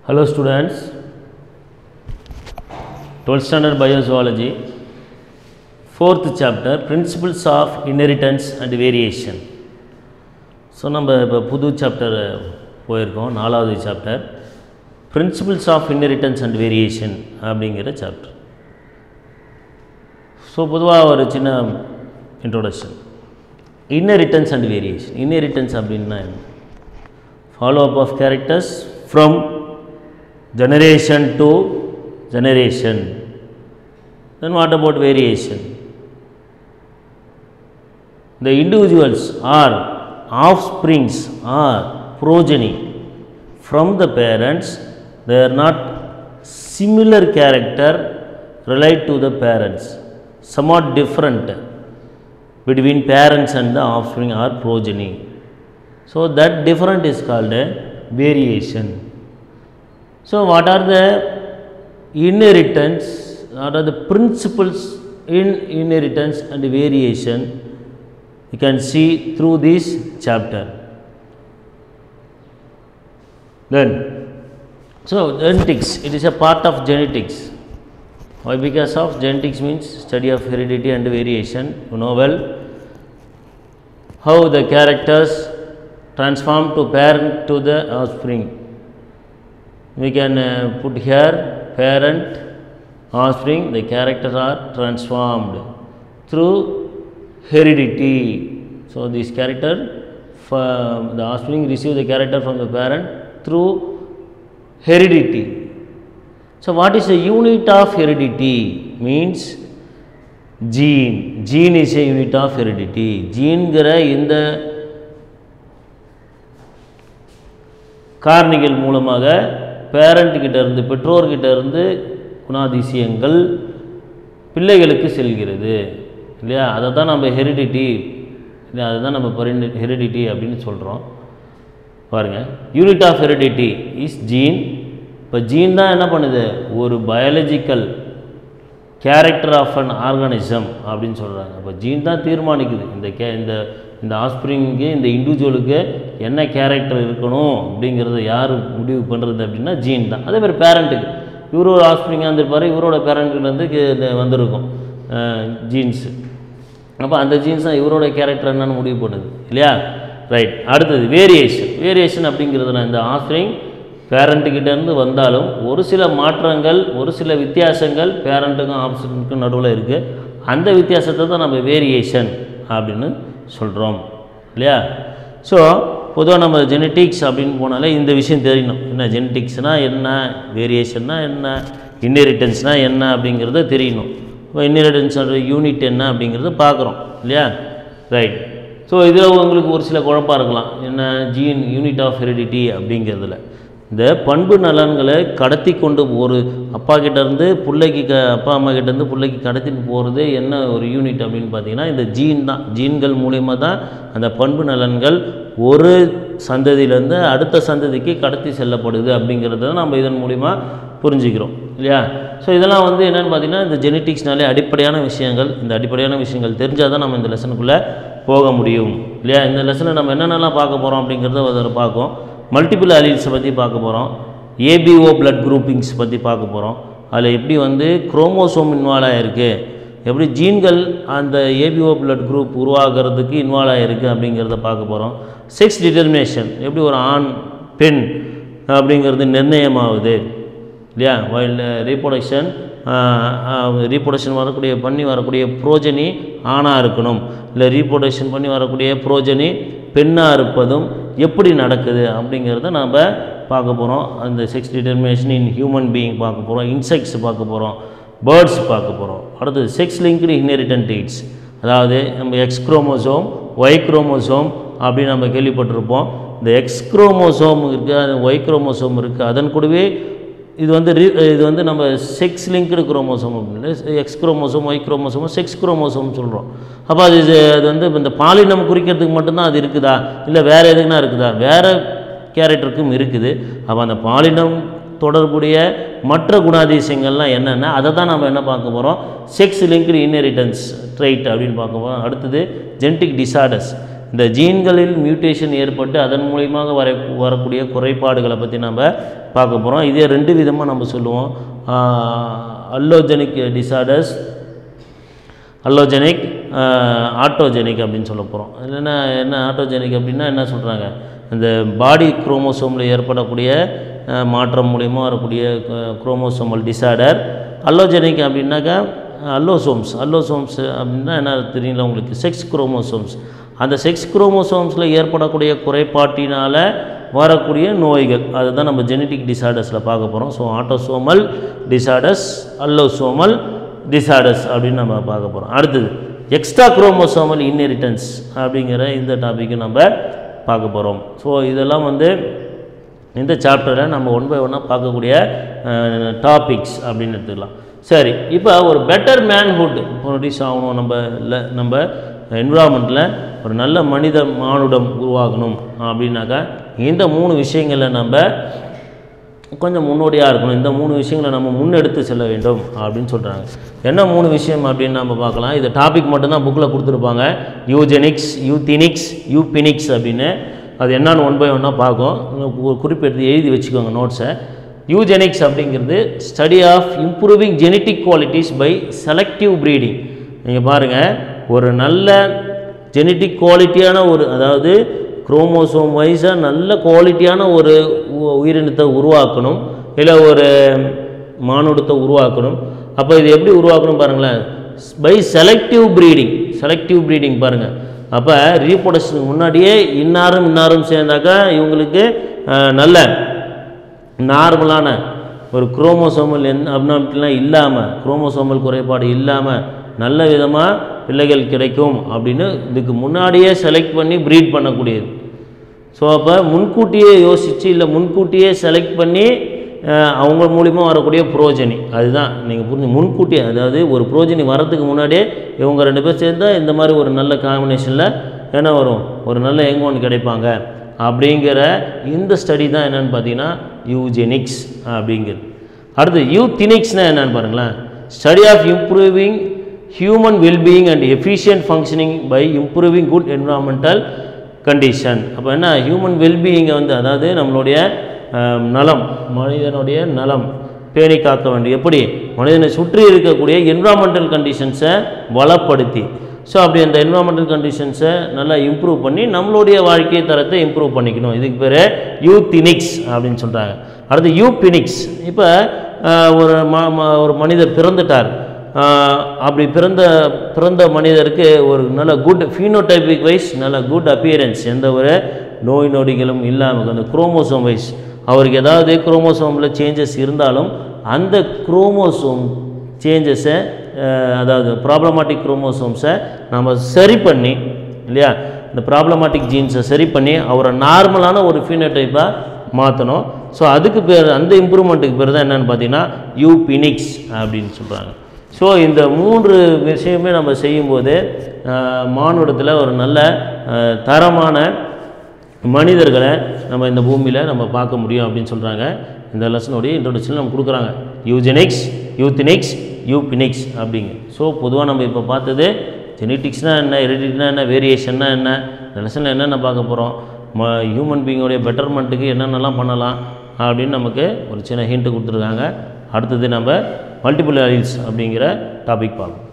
Hello students, 12th standard biozoology, fourth chapter, principles of inheritance and variation. So நம்ம இப்போ புது chapter போயிருக்கோம் நாலாவது chapter principles of inheritance and variation அப்படிங்கிற chapter so பொதுவாக ஒரு சின்ன introduction inheritance and variation inheritance அப்படின்னா என்ன follow up of characters from generation to generation then what about variation the individuals are offsprings or progeny from the parents they are not similar character relate to the parents somewhat different between parents and the offspring or progeny so that different is called a variation so, what are the inheritance? What are the principles in inheritance and variation? You can see through this chapter. Then, so genetics, it is a part of genetics. Why? Because of genetics means study of heredity and variation. You know well how the characters transform to parent to the offspring we can uh, put here parent offspring the characters are transformed through heredity so this character from the offspring receive the character from the parent through heredity so what is the unit of heredity means gene gene is a unit of heredity ஜீன்கிற இந்த காரணிகள் மூலமாக பேரண்ட்கிட்ட இருந்து பெற்றோர்கிட்ட இருந்து குணாதிசயங்கள் பிள்ளைகளுக்கு செல்கிறது இல்லையா அதை தான் நம்ம ஹெரிடிட்டி இல்லை அதை தான் நம்ம பரிணி ஹெரிடிட்டி அப்படின்னு சொல்கிறோம் பாருங்கள் unit of heredity is gene இப்போ ஜீன் தான் என்ன பண்ணுது ஒரு biological character of an organism அப்படின்னு சொல்கிறாங்க அப்போ ஜீன் தான் தீர்மானிக்குது இந்த கே இந்த இந்த ஆஸ்பிரிங்க்கு இந்த இண்டிவிஜுவலுக்கு என்ன கேரக்டர் இருக்கணும் அப்படிங்கிறத யார் முடிவு பண்ணுறது அப்படின்னா ஜீன் தான் அதே மாதிரி பேரண்ட்டுக்கு இவர் ஒரு ஆஸ்பிரிங்காக இருந்திருப்பார் இவரோட பேரண்ட்லேருந்து வந்திருக்கும் ஜீன்ஸு அப்போ அந்த ஜீன்ஸ் தான் இவரோட கேரக்டர் என்னன்னு முடிவு பண்ணுது இல்லையா ரைட் அடுத்தது வேரியேஷன் வேரியேஷன் அப்படிங்கிறதுனா இந்த ஆஸ்பிரிங் பேரண்ட்டுக்கிட்டேருந்து வந்தாலும் ஒரு சில மாற்றங்கள் ஒரு சில வித்தியாசங்கள் பேரண்ட்டுக்கும் ஆப்ஷனுக்கும் நடுவில் இருக்குது அந்த வித்தியாசத்தை தான் நம்ம வேரியேஷன் அப்படின்னு சொல்கிறோம் இல்லையா ஸோ பொதுவாக நம்ம ஜெனட்டிக்ஸ் அப்படின்னு போனாலே இந்த விஷயம் தெரியணும் என்ன ஜெனட்டிக்ஸ்னால் என்ன வேரியேஷன்னா என்ன இன்னெரிட்டன்ஸ்னால் என்ன அப்படிங்கிறத தெரியணும் இப்போ இன்னெரிட்டன்ஸோட யூனிட் என்ன அப்படிங்கிறத பார்க்குறோம் இல்லையா ரைட் ஸோ இதில் உங்களுக்கு ஒரு சில குழப்பம் இருக்கலாம் என்ன ஜீன் யூனிட் ஆஃப் ஹெரிடிட்டி அப்படிங்கிறதுல இந்த பண்பு நலன்களை கடத்தி கொண்டு ஒரு அப்பா கிட்டேருந்து பிள்ளைக்கு க அப்பா அம்மா கிட்டேருந்து பிள்ளைக்கு கடத்திட்டு போகிறது என்ன ஒரு யூனிட் அப்படின்னு பார்த்தீங்கன்னா இந்த ஜீன் தான் ஜீன்கள் மூலயமா தான் அந்த பண்பு நலன்கள் ஒரு சந்ததியிலேருந்து அடுத்த சந்ததிக்கு கடத்தி செல்லப்படுது அப்படிங்கிறத நம்ம இதன் மூலிமா புரிஞ்சுக்கிறோம் இல்லையா ஸோ இதெல்லாம் வந்து என்னென்னு பார்த்தீங்கன்னா இந்த ஜெனட்டிக்ஸ்னாலே அடிப்படையான விஷயங்கள் இந்த அடிப்படையான விஷயங்கள் தெரிஞ்சால் தான் நம்ம இந்த லெசனுக்குள்ளே போக முடியும் இல்லையா இந்த லெசனை நம்ம என்னென்னலாம் பார்க்க போகிறோம் அப்படிங்கிறத அதில் பார்க்கும் மல்டிபிள் அலீல்ஸை பற்றி பார்க்க போகிறோம் ஏபிஓ பிளட் குரூப்பிங்ஸ் பற்றி பார்க்க போகிறோம் அதில் எப்படி வந்து குரோமோசோம் இன்வால்வ் ஆகிருக்கு எப்படி ஜீன்கள் அந்த ஏபிஓ பிளட் குரூப் உருவாகிறதுக்கு இன்வால்வ் ஆகிருக்கு அப்படிங்கிறத பார்க்க போகிறோம் செக்ஸ் டிட்டர்மினேஷன் எப்படி ஒரு ஆண் பெண் அப்படிங்கிறது நிர்ணயமாகுது இல்லையா வைல்டு ரீப்ரொடக்ஷன் ரீப்ரொடக்ஷன் வரக்கூடிய பண்ணி வரக்கூடிய ப்ரோஜனி ஆணாக இருக்கணும் இல்லை ரீப்ரொடக்ஷன் பண்ணி வரக்கூடிய ப்ரோஜனி பெண்ணாக இருப்பதும் எப்படி நடக்குது அப்படிங்கிறத நாம் பார்க்க போகிறோம் அந்த sex determination in human being பார்க்க போகிறோம் இன்செக்ட்ஸ் பார்க்க போகிறோம் பேர்ட்ஸ் பார்க்க போகிறோம் அடுத்தது செக்ஸ் லிங்க்டு இன்ஹெரிட்டன்ட் எய்ட்ஸ் அதாவது நம்ம எக்ஸ் குரோமோசோம் ஒய் குரோமோசோம் அப்படின்னு நம்ம கேள்விப்பட்டிருப்போம் இந்த எக்ஸ் குரோமோசோம் இருக்குது அது ஒய் குரோமோசோம் இருக்குது அதன் கூடவே இது வந்து ரி இது வந்து நம்ம செக்ஸ் லிங்க்டு குரோமோசோம் அப்படின்னு X chromosome Y chromosome sex chromosome சொல்கிறோம் அப்போ அது இது அது வந்து இந்த பாலினம் குறிக்கிறதுக்கு மட்டும்தான் அது இருக்குதா இல்லை வேறு எதுக்குன்னா இருக்குதா வேறு கேரக்டருக்கும் இருக்குது அப்போ அந்த பாலினம் தொடர்புடைய மற்ற குணாதிசயங்கள்லாம் என்னென்ன அதை தான் நம்ம என்ன பார்க்க போகிறோம் செக்ஸ் லிங்க்டு இன்ஹெரிட்டன்ஸ் ட்ரைட் அப்படின்னு பார்க்க போகிறோம் அடுத்தது ஜெனட்டிக் டிசார்டர்ஸ் இந்த ஜீன்களில் மியூட்டேஷன் ஏற்பட்டு அதன் மூலியமாக வர வரக்கூடிய குறைபாடுகளை பற்றி நம்ம பார்க்க போகிறோம் இதே ரெண்டு விதமாக நம்ம சொல்லுவோம் அல்லோஜெனிக் டிசார்டர்ஸ் அல்லோஜெனிக் ஆட்டோஜெனிக் அப்படின்னு சொல்ல போகிறோம் இல்லைன்னா என்ன ஆட்டோஜெனிக் அப்படின்னா என்ன சொல்கிறாங்க இந்த பாடி குரோமோசோமில் ஏற்படக்கூடிய அஹ், மாற்றம் மூலியமாக வரக்கூடிய குரோமோசோமல் டிசார்டர் அல்லோஜெனிக் அப்படின்னாக்கா அல்லோசோம்ஸ் அல்லோசோம்ஸ் அப்படின்னா என்ன தெரியல உங்களுக்கு செக்ஸ் குரோமோசோம்ஸ் அந்த செக்ஸ் குரோமோசோம்ஸில் ஏற்படக்கூடிய குறைபாட்டினால் வரக்கூடிய நோய்கள் அதுதான் நம்ம ஜெனட்டிக் டிசார்டர்ஸில் பார்க்க போகிறோம் so autosomal disorders allosomal disorders அப்படின்னு நம்ம பார்க்க போகிறோம் அடுத்தது எக்ஸ்ட்ரா குரோமோசோமல் இன்ஹெரிட்டன்ஸ் அப்படிங்கிற இந்த டாப்பிக்கை நம்ம பார்க்க போகிறோம் ஸோ இதெல்லாம் வந்து இந்த சாப்டரில் நம்ம ஒன் பை ஒன்னாக பார்க்கக்கூடிய டாபிக்ஸ் அப்படின்னு எடுத்துக்கலாம் சரி இப்போ ஒரு பெட்டர் மேன்ஹுட் ப்ரொடியூஸ் ஆகணும் நம்ம இல்லை நம்ம என்விரான்மெண்ட்டில் ஒரு நல்ல மனித மானுடம் உருவாகணும் அப்படின்னாக்கா இந்த மூணு விஷயங்களை நம்ம கொஞ்சம் முன்னோடியாக இருக்கணும் இந்த மூணு விஷயங்களை நம்ம முன்னெடுத்து செல்ல வேண்டும் அப்படின்னு சொல்கிறாங்க என்ன மூணு விஷயம் அப்படின்னு நம்ம பார்க்கலாம் இது டாபிக் மட்டும்தான் புக்கில் கொடுத்துருப்பாங்க யூஜெனிக்ஸ் யூத்தினிக்ஸ் யூபினிக்ஸ் அப்படின்னு அது என்னன்னு ஒன் பை ஒன்னாக பார்க்கும் ஒரு குறிப்பெடுத்து எழுதி வச்சுக்கோங்க நோட்ஸை யூஜெனிக்ஸ் அப்படிங்கிறது study of improving genetic qualities by selective breeding நீங்கள் பாருங்கள் ஒரு நல்ல ஜெனட்டிக் குவாலிட்டியான ஒரு அதாவது குரோமோசோம் வைஸாக நல்ல குவாலிட்டியான ஒரு உ- உயிரினத்தை உருவாக்கணும் இல்லை ஒரு மானுடத்தை உருவாக்கணும் அப்போ இது எப்படி உருவாக்கணும் பாருங்களேன் by selective breeding selective breeding பாருங்கள் அப்போ ரீப்ரொடக்ஷனுக்கு முன்னாடியே இன்னாரும் இன்னாரும் சேர்ந்தாக்கா இவங்களுக்கு அஹ், நல்ல நார்மலான ஒரு குரோமோசோமல் என் அப்னாமிட்டிலாம் இல்லாமல் குரோமோசோமல் குறைபாடு இல்லாமல் நல்ல விதமாக பிள்ளைகள் கிடைக்கும் அப்படின்னு இதுக்கு முன்னாடியே செலக்ட் பண்ணி ப்ரீட் பண்ணக்கூடியது ஸோ அப்போ முன்கூட்டியே யோசித்து இல்லை முன்கூட்டியே செலக்ட் பண்ணி அஹ், அவங்க மூலிமா வரக்கூடிய புரோஜனி அதுதான் நீங்கள் புரிஞ்சு முன்கூட்டியே அதாவது ஒரு புரோஜனி வரதுக்கு முன்னாடியே இவங்க ரெண்டு பேர் சேர்ந்தால் இந்த மாதிரி ஒரு நல்ல காம்பினேஷனில் என்ன வரும் ஒரு நல்ல எங்கோன்னு கிடைப்பாங்க அப்படிங்கிற இந்த ஸ்டடி தான் என்னென்னு பார்த்தீங்கன்னா யூஜெனிக்ஸ் அப்படிங்கிறது அடுத்து யூத்தினிக்ஸ்னால் என்னென்னு பாருங்களேன் study of improving human wellbeing and efficient functioning by improving good environmental condition அப்போ என்ன ஹியூமன் வெல்பீயிங்கை வந்து அதாவது நம்மளுடைய அஹ், நலம் மனிதனுடைய நலம் பேணி காக்க வேண்டும் எப்படி மனிதனை சுற்றி இருக்கக்கூடிய என்விரான்மெண்டல் கண்டிஷன்ஸை வளப்படுத்தி ஸோ அப்படி அந்த என்விரான்மெண்டல் கண்டிஷன்ஸை நல்லா இம்ப்ரூவ் பண்ணி நம்மளுடைய வாழ்க்கை தரத்தை இம்ப்ரூவ் பண்ணிக்கணும் இதுக்கு பேர் யூத்தினிக்ஸ் அப்படின்னு சொல்கிறாங்க அடுத்து யூபினிக்ஸ் இப்போ ஒரு ம ம- ஒரு மனிதர் பிறந்துட்டார் ஆஹ் அப்படி பிறந்த பிறந்த மனிதருக்கு ஒரு நல்ல குட் ஃபீனோடைபிக் வைஸ் நல்ல குட் அப்பியரன்ஸ் எந்த ஒரு நோய் நொடிகளும் இல்லாமல் அந்த குரோமோசோம் வைஸ் அவருக்கு ஏதாவது குரோமோசோமில் சேஞ்சஸ் இருந்தாலும் அந்த குரோமோசோம் சேஞ்சஸை அதாவது ப்ராப்ளமாட்டிக் குரோமோசோம்ஸை நம்ம சரி பண்ணி இல்லையா இந்த ப்ராப்ளமாட்டிக் ஜீன்ஸை சரி பண்ணி அவரை நார்மலான ஒரு ஃபீனோடைப்பாக மாற்றணும் ஸோ அதுக்கு பேர் அந்த இம்ப்ரூவ்மெண்ட்டுக்கு பேர் தான் என்னென்னு பார்த்தீங்கன்னா யூபினிக்ஸ் அப்படின்னு சொல்கிறாங்க ஸோ இந்த மூன்று விஷயமே நம்ம செய்யும்போது ஆஹ், மானுடத்தில் ஒரு நல்ல ஆஹ், தரமான மனிதர்களை நம்ம இந்த பூமியில் நம்ம பார்க்க முடியும் அப்படின்னு சொல்கிறாங்க இந்த லெசனுடைய இன்ட்ரொடக்ஷன் நம்ம கொடுக்குறாங்க யூஜெனிக்ஸ் யூத்தினிக்ஸ் யூபினிக்ஸ் அப்படிங்க ஸோ பொதுவாக நம்ம இப்போ பார்த்தது ஜெனட்டிக்ஸ்னால் என்ன ஹெரிடிட்னா என்ன வேரியேஷன்னா என்ன இந்த லெசனில் என்னென்ன பார்க்க போகிறோம் ம ஹியூமன் பீயிங்கோடைய பெட்டர்மெண்ட்டுக்கு என்னென்னலாம் பண்ணலாம் அப்படின்னு நமக்கு ஒரு சின்ன ஹிண்ட் கொடுத்துருக்காங்க அடுத்தது நம்ம மல்டிபிள் அலில்ஸ் அப்படிங்கிற டாபிக் பார்ப்போம்